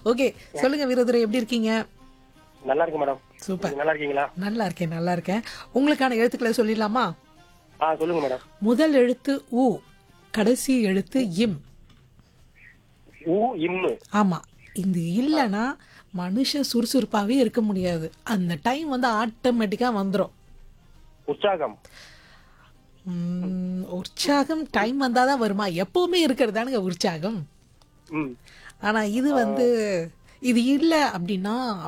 okay சொல்லுங்க வீரதுரை எப்படி இருக்கீங்க நல்லா இருக்கு மேடம் சூப்பர் நீங்க நல்லா இருக்கீங்களா நல்லா இருக்கேன் நல்லா இருக்கேன் உங்களுக்கான எழுத்துக்களை சொல்லிடலாமா ஆ சொல்லுங்க மேடம் முதல் எழுத்து உ கடைசி எழுத்து இம் ஊ இம்மு ஆமா இந்த இல்லைன்னா மனுஷன் சுறுசுறுப்பாவே இருக்க முடியாது அந்த டைம் வந்து ஆட்டோமேட்டிக்கா வந்துடும் உற்சாகம் உற்சாகம் டைம் வந்தாதான் வருமா எப்பவுமே இருக்கிறதானுங்க உற்சாகம் ம் ஆனா இது வந்து இது இல்லை அப்படின்னா